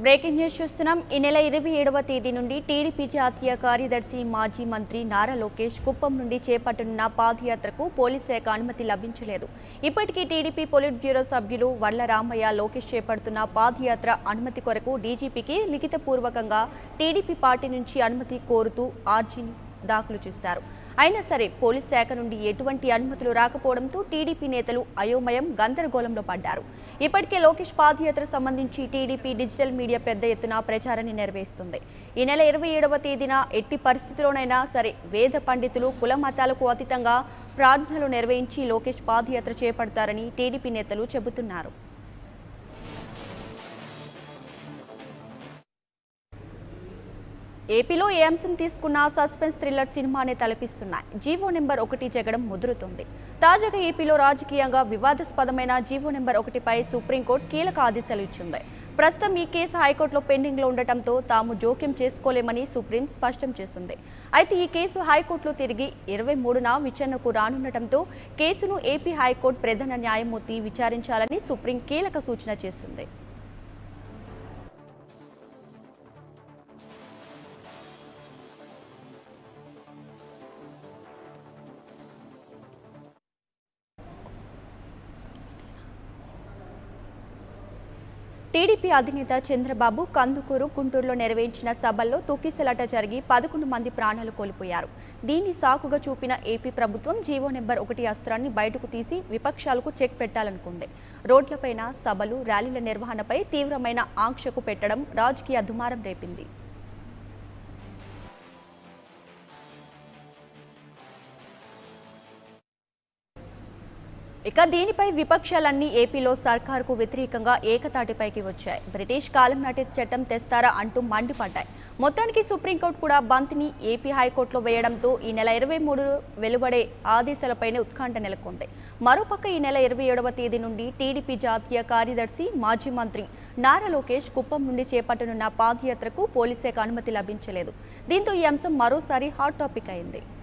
breaking news చూస్తున్నాం ఈ నెల ఇరవై ఏడవ తేదీ నుండి టీడీపీ జాతీయ కార్యదర్శి మాజీ మంత్రి నారా లోకేష్ కుప్పం నుండి చేపట్టనున్న పాదయాత్రకు పోలీస్ శాఖ అనుమతి లభించలేదు ఇప్పటికీ టీడీపీ పొలిట్ బ్యూరో సభ్యులు వడ్ల రామయ్య లోకేష్ చేపడుతున్న పాదయాత్ర అనుమతి కొరకు డీజీపీకి లిఖితపూర్వకంగా టీడీపీ పార్టీ నుంచి అనుమతి కోరుతూ ఆర్జీని దాఖలు చేశారు అయినా సరే పోలీస్ శాఖ నుండి ఎటువంటి అనుమతులు రాకపోవడంతో టీడీపీ నేతలు అయోమయం గందరగోళంలో పడ్డారు ఇప్పటికే లోకేష్ పాదయాత్ర సంబంధించి టీడీపీ డిజిటల్ మీడియా పెద్ద ఎత్తున ప్రచారాన్ని నెరవేరుస్తుంది ఈ నెల ఇరవై ఏడవ తేదీన ఎట్టి పరిస్థితిలోనైనా సరే వేద పండితులు కుల మతాలకు అతీతంగా ప్రార్థనలు నిర్వహించి లోకేష్ పాదయాత్ర చేపడతారని టీడీపీ నేతలు చెబుతున్నారు ఏపీలో ఏ అంశం తీసుకున్నా సస్పెన్స్ థ్రిల్లర్ సినిమానే తలపిస్తున్నాయి జీవో నెంబర్ ఒకటి జగడం ముదురుతుంది తాజాగా ఏపీలో రాజకీయంగా వివాదాస్పదమైన జీవో నెంబర్ ఒకటిపై సుప్రీంకోర్టు కీలక ఆదేశాలు ఇచ్చింది ప్రస్తుతం ఈ కేసు హైకోర్టులో పెండింగ్లో ఉండటంతో తాము జోక్యం చేసుకోలేమని సుప్రీం స్పష్టం చేసింది అయితే ఈ కేసు హైకోర్టులో తిరిగి ఇరవై మూడున విచారణకు రానుండటంతో కేసును ఏపీ హైకోర్టు ప్రధాన న్యాయమూర్తి విచారించాలని సుప్రీం కీలక సూచన చేసింది టీడీపీ అధినేత చంద్రబాబు కందుకూరు గుంటూరులో నిర్వహించిన సభల్లో తొక్కిసలాట జరిగి పదకొండు మంది ప్రాణాలు కోల్పోయారు దీన్ని సాకుగా చూపిన ఏపీ ప్రభుత్వం జీవో నెంబర్ ఒకటి అస్త్రాన్ని బయటకు తీసి విపక్షాలకు చెక్ పెట్టాలనుకుంది రోడ్లపైన సభలు ర్యాలీల నిర్వహణపై తీవ్రమైన ఆంక్షకు పెట్టడం రాజకీయ దుమారం రేపింది ఇక దీనిపై విపక్షాలన్నీ ఏపీలో సర్కారుకు వ్యతిరేకంగా ఏకతాటిపైకి వచ్చాయి బ్రిటిష్ కాలం నాటి చట్టం తెస్తారా అంటూ మండిపడ్డాయి మొత్తానికి సుప్రీంకోర్టు కూడా బంతిని ఏపీ హైకోర్టులో వేయడంతో ఈ నెల ఇరవై మూడు వెలువడే ఆదేశాలపైనే ఉత్కంఠ నెలకొంది మరోపక్క ఈ నెల ఇరవై ఏడవ తేదీ నుండి టీడీపీ జాతీయ కార్యదర్శి మాజీ మంత్రి నారా లోకేష్ కుప్పం నుండి చేపట్టనున్న పాదయాత్రకు పోలీస్ శాఖ అనుమతి లభించలేదు దీంతో ఈ అంశం మరోసారి హాట్ టాపిక్ అయింది